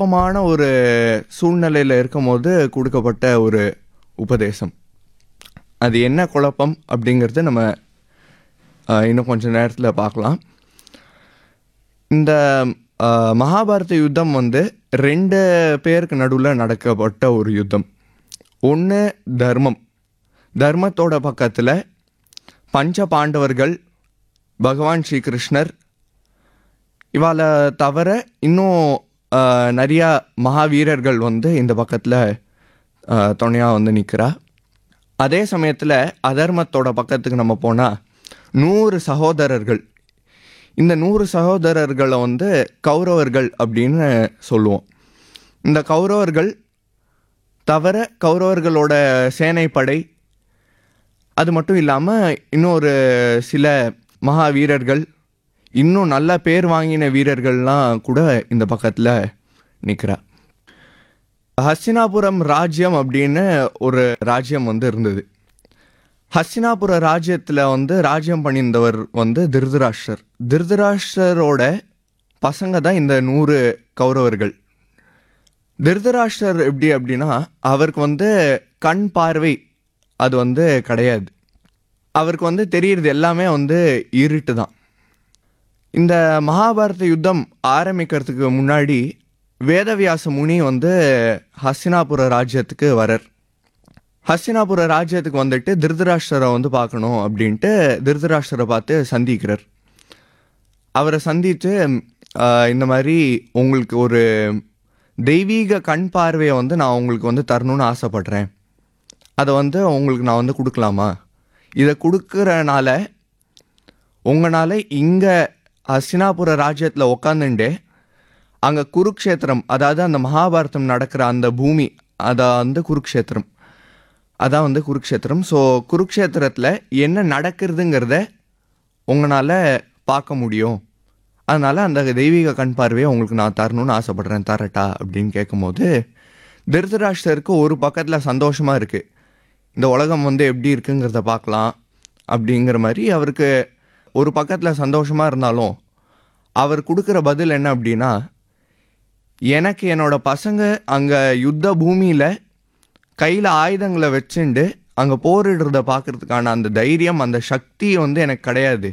குழப்பமான ஒரு சூழ்நிலையில் இருக்கும்போது கொடுக்கப்பட்ட ஒரு உபதேசம் அது என்ன குழப்பம் அப்படிங்கிறது நம்ம அஹ், இன்னும் கொஞ்ச நேரத்தில் பார்க்கலாம் இந்த அஹ், மகாபாரத யுத்தம் வந்து ரெண்டு பேருக்கு நடுவில் நடக்கப்பட்ட ஒரு யுத்தம் ஒன்று தர்மம் தர்மத்தோட பக்கத்தில் பஞ்ச பாண்டவர்கள் பகவான் ஸ்ரீகிருஷ்ணர் இவாளை தவிர இன்னும் அஹ், நிறையா மகாவீரர்கள் வந்து இந்த பக்கத்தில் துணையாக வந்து நிற்கிறா அதே சமயத்தில் அதர்மத்தோட பக்கத்துக்கு நம்ம போனால் நூறு சகோதரர்கள் இந்த நூறு சகோதரர்களை வந்து கௌரவர்கள் அப்படின்னு சொல்லுவோம் இந்த கௌரவர்கள் தவிர கௌரவர்களோட சேனைப்படை அது மட்டும் இல்லாமல் இன்னொரு சில மகா வீரர்கள் இன்னும் நல்ல பேர் வாங்கின வீரர்கள்லாம் கூட இந்த பக்கத்தில் நிற்கிறா ஹஸ்தினாபுரம் ராஜ்யம் அப்படின்னு ஒரு ராஜ்யம் வந்து இருந்தது ஹஸ்தினாபுர ராஜ்யத்தில் வந்து ராஜ்யம் பண்ணியிருந்தவர் வந்து திருதராஷ்டர் திருதராஷ்டரோட பசங்க தான் இந்த நூறு கௌரவர்கள் திருதராஷ்டர் எப்படி அப்படின்னா அவருக்கு வந்து கண் பார்வை அது வந்து கிடையாது அவருக்கு வந்து தெரியறது எல்லாமே வந்து இருட்டு தான் இந்த மகாபாரத யுத்தம் ஆரம்பிக்கிறதுக்கு முன்னாடி வேதவியாச முனி வந்து ஹஸ்தினாபுர ராஜ்யத்துக்கு வரர் ஹஸ்தினாபுர ராஜ்யத்துக்கு வந்துட்டு திருதராஷ்டரை வந்து பார்க்கணும் அப்படின்ட்டு திருதராஷ்டரை பார்த்து சந்திக்கிறார் அவரை சந்தித்து ஆஹ், இந்த மாதிரி உங்களுக்கு ஒரு தெய்வீக கண் பார்வையை வந்து நான் உங்களுக்கு வந்து தரணும்னு ஆசைப்படுறேன் அதை வந்து உங்களுக்கு நான் வந்து கொடுக்கலாமா இதை கொடுக்குறனால உங்களால் இங்கே ஹஸ்தினாபுர ராஜ்யத்தில் உக்காந்துட்டு அங்கே குருக்ஷேத்திரம் அதாவது அந்த மகாபாரதம் நடக்கிற அந்த பூமி அதை வந்து குருக்ஷேத்திரம் அதான் வந்து குருக்ஷேத்திரம் ஸோ குருக்ஷேத்திரத்தில் என்ன நடக்கிறதுங்கிறத உங்களால் பார்க்க முடியும் அதனால் அந்த தெய்வீக கண் பார்வையை உங்களுக்கு நான் தரணும்னு ஆசைப்படுறேன் தரட்டா அப்படின்னு கேட்கும்போது திருதராஷ்டருக்கு ஒரு பக்கத்தில் சந்தோஷமாக இருக்குது இந்த உலகம் வந்து எப்படி இருக்குங்கிறத பார்க்கலாம் அப்படிங்கிற மாதிரி அவருக்கு ஒரு பக்கத்தில் சந்தோஷமாக இருந்தாலும் அவர் கொடுக்குற பதில் என்ன அப்படின்னா எனக்கு என்னோட பசங்க அங்கே யுத்த பூமியில் கையில் ஆயுதங்களை வச்சுண்டு அங்கே போரிடுறத பார்க்கறதுக்கான அந்த தைரியம் அந்த சக்தி வந்து எனக்கு கிடையாது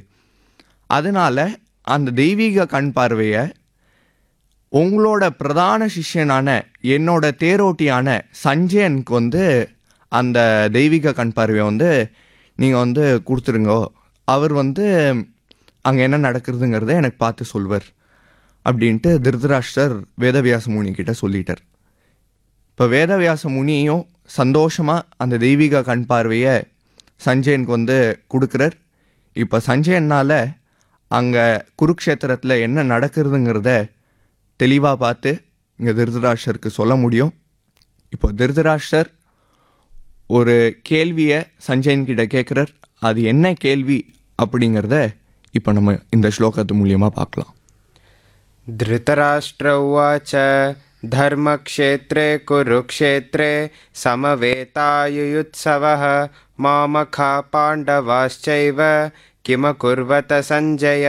அதனால அந்த தெய்வீக கண் பார்வையை உங்களோட பிரதான சிஷ்யனான என்னோட தேரோட்டியான சஞ்சயனுக்கு வந்து அந்த தெய்வீக கண் பார்வையை வந்து நீங்கள் வந்து கொடுத்துருங்கோ அவர் வந்து அங்கே என்ன நடக்கிறதுங்கிறத எனக்கு பார்த்து சொல்வர் அப்படின்ட்டு திருதராஷ்டர் வேதவியாச முனி கிட்ட சொல்லிட்டார் இப்போ வேதவியாச முனியும் சந்தோஷமாக அந்த தெய்வீக கண் பார்வையை சஞ்சயனுக்கு வந்து கொடுக்குறார் இப்போ சஞ்சயனால் அங்கே குருக்ஷேத்திரத்தில் என்ன நடக்கிறதுங்கிறத தெளிவாக பார்த்து இங்கே திருதராஷ்டருக்கு சொல்ல முடியும் இப்போ திருதராஷ்டர் ஒரு கேள்வியை சஞ்சயன் கிட்ட கேட்குறார் அது என்ன கேள்வி அப்படிங்கிறத இப்போ நம்ம இந்த ஸ்லோகத்து மூலியமாக பார்க்கலாம் धृतराष्ट्र उवाच धर्मक्षेत्रे कुरुक्षेत्रे समवेतायुयुत्सवः मामखा पाण्डवाश्चैव किमकुर्वत सञ्जय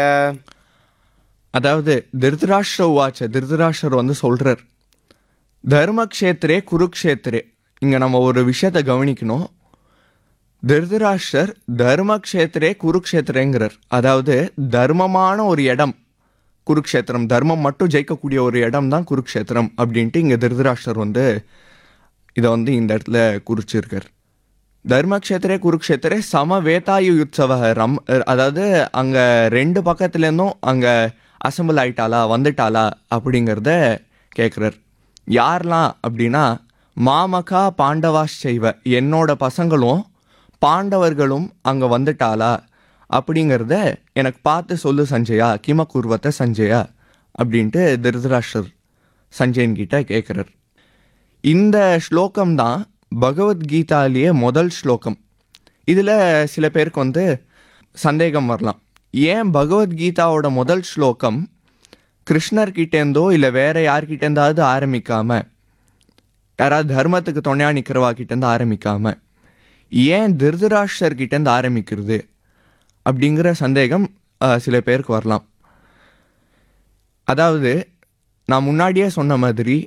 அதாவது திருதராஷ்டிர உவாச்ச திருதராஷ்டர் வந்து சொல்றார் தர்மக்ஷேத்திரே குருக்ஷேத்திரே இங்க நம்ம ஒரு விஷயத்தை கவனிக்கணும் திருதராஷ்டர் தர்மக்ஷேத்திரே குருக்ஷேத்திரேங்கிறார் அதாவது தர்மமான ஒரு இடம் குருக்ஷேத்திரம் தர்மம் மட்டும் ஜெயிக்கக்கூடிய ஒரு இடம் தான் குருக்ஷேத்திரம் அப்படின்ட்டு இங்க திருதராஷ்டர் வந்து இதை வந்து இந்த இடத்துல குறிச்சிருக்கார் தர்மக்ஷேத்திரே குருக்ஷேத்திரே சம வேதாயு யுத்சவ ரம் அதாவது அங்கே ரெண்டு பக்கத்துலேருந்தும் அங்கே அசம்பிள் ஆயிட்டாளா வந்துட்டாளா அப்படிங்கிறத கேட்குறார் யாரெல்லாம் அப்படின்னா மாமகா பாண்டவாஸ் செய்வ என்னோட பசங்களும் பாண்டவர்களும் அங்கே வந்துட்டாளா அப்படிங்கிறத எனக்கு பார்த்து சொல்லு சஞ்சயா கிம குர்வத்த சஞ்சயா அப்படின்ட்டு திருதராஷ்டர் சஞ்சயன் கிட்ட கேட்குறார் இந்த ஸ்லோகம் தான் பகவத்கீதாலேயே முதல் ஸ்லோகம் இதில் சில பேருக்கு வந்து சந்தேகம் வரலாம் ஏன் பகவத்கீதாவோட முதல் ஸ்லோகம் கிருஷ்ணர்கிட்டேருந்தோ இல்லை வேற யார்கிட்டேருந்தாவது ஆரம்பிக்காம யாராவது தர்மத்துக்கு துணையா நிற்கிறவா கிட்டேருந்து ஆரம்பிக்காம ஏன் திருதராஷ்டர் கிட்டேருந்து ஆரம்பிக்கிறது அப்படிங்கிற சந்தேகம் அஹ், சில பேருக்கு வரலாம் அதாவது நான் முன்னாடியே சொன்ன மாதிரி